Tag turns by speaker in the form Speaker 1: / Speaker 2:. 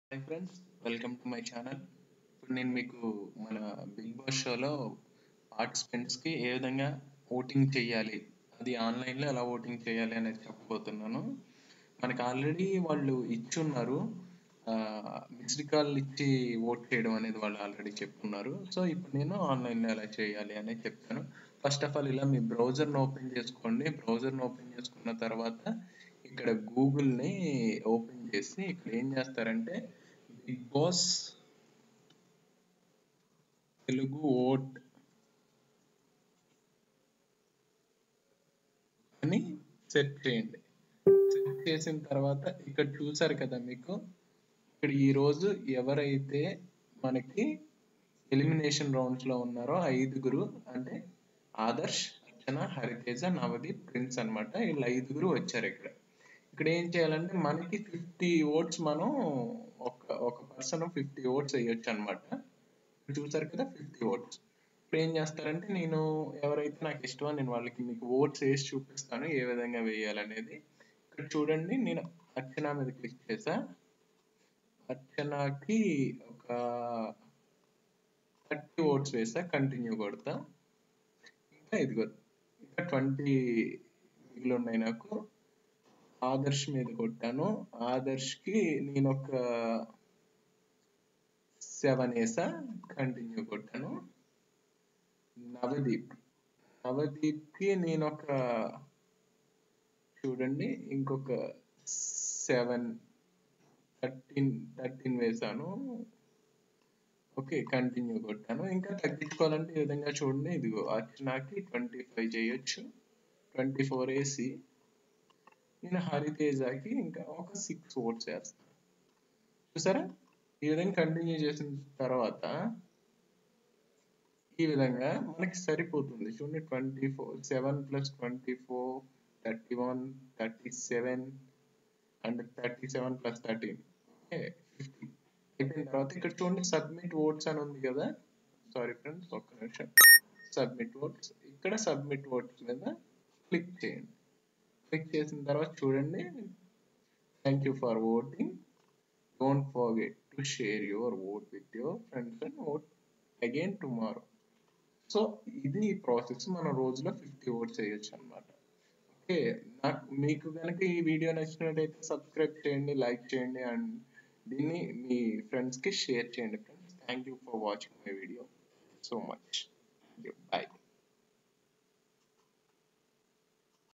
Speaker 1: hi friends welcome to my channel ఇప్పుడు నేను మీకు మన బిగ్ బాస్ షోలో పార్టిసిపెంట్స్కి ఏ విధంగా ఓటింగ్ చేయాలి అది ఆన్లైన్లో ఎలా ఓటింగ్ చేయాలి అనేది చెప్పబోతున్నాను మనకి ఆల్రెడీ వాళ్ళు ఇచ్చున్నారు మిస్డ్ కాల్ ఇచ్చి ఓట్ చేయడం అనేది వాళ్ళు ఆల్రెడీ చెప్పున్నారు సో ఇప్పుడు నేను ఆన్లైన్లో ఎలా చేయాలి అనేది చెప్తాను ఫస్ట్ ఆఫ్ ఆల్ ఇలా మీ బ్రౌజర్ని ఓపెన్ చేసుకోండి బ్రౌజర్ని ఓపెన్ చేసుకున్న తర్వాత ఇక్కడ గూగుల్ని ఓపెన్ చేసి ఇక్కడ ఏం చేస్తారంటే బిగ్ బాస్ తెలుగు ఓట్ అని సెట్ చేయండి సెట్ చేసిన తర్వాత ఇక్కడ చూసారు కదా మీకు ఇక్కడ ఈరోజు ఎవరైతే మనకి ఎలిమినేషన్ రౌండ్స్ లో ఉన్నారో ఐదుగురు అంటే ఆదర్శ్ అర్చన హరితేజ నవదీప్ ప్రిన్స్ అనమాట వీళ్ళు ఐదుగురు వచ్చారు ఇక్కడ ఇక్కడ ఏం చేయాలంటే మనకి ఫిఫ్టీ ఓట్స్ మనం ఒక ఒక పర్సన్ ఫిఫ్టీ ఓట్స్ వేయొచ్చు అనమాట చూసారు కదా ఫిఫ్టీ ఓట్స్ ఇప్పుడు ఏం చేస్తారంటే నేను ఎవరైతే నాకు ఇష్టమో నేను వాళ్ళకి మీకు ఓట్స్ వేసి చూపిస్తాను ఏ విధంగా వేయాలనేది ఇక్కడ చూడండి నేను అర్చన మీద క్లిక్ చేసా అర్చనకి ఒక థర్టీ ఓట్స్ వేసా కంటిన్యూ కొడతా ఇంకా ఇదిగో ఇంకా ట్వంటీ మిగిలి ఉన్నాయి నాకు ఆదర్శ్ మీద కొట్టాను ఆదర్శ్కి నేను ఒక సెవెన్ వేసా కంటిన్యూ కొట్టాను నవదీప్ నవదీప్కి నేను ఒక చూడండి ఇంకొక సెవెన్ థర్టీన్ థర్టీన్ వేసాను ఓకే కంటిన్యూ కొట్టాను ఇంకా తగ్గించుకోవాలంటే ఈ విధంగా చూడండి ఇదిగో అర్చనాకి ట్వంటీ ఫైవ్ చేయొచ్చు ట్వంటీ ఫోర్ వేసి నేను హరితేజకి ఇంకా ఒక సిక్స్ ఓట్స్ వేస్తాను చూసారా ఈ విధంగా కంటిన్యూ చేసిన తర్వాత ఈ విధంగా మనకి సరిపోతుంది చూడండి twenty four seven plus twenty four thirty one thirty seven and thirty seven plus thirteen okay fifty అయిపోయిన తర్వాత ఇక్కడ చూడండి సబ్మిట్ ఓట్స్ అని ఉంది కదా సారీ ఫ్రెండ్స్ ఒక్క నిమిషం సబ్మిట్ ఓట్స్ ఇక్కడ సబ్మిట్ ఓట్స్ మీద క్లిక్ చేయండి క్లిక్ చేసిన తర్వాత చూడండి thank you for voting don't forget to share your vote with your friends and vote again tomorrow so ఇది ప్రాసెస్ మనం రోజులో ఫిఫ్టీ ఓట్స్ వేయొచ్చు అనమాట ఓకే నాకు మీకు కనుక ఈ వీడియో నచ్చినట్టయితే సబ్స్క్రైబ్ చేయండి లైక్ చేయండి అండ్ దీన్ని మీ ఫ్రెండ్స్కి షేర్ చేయండి friends thank you for watching my video so much bye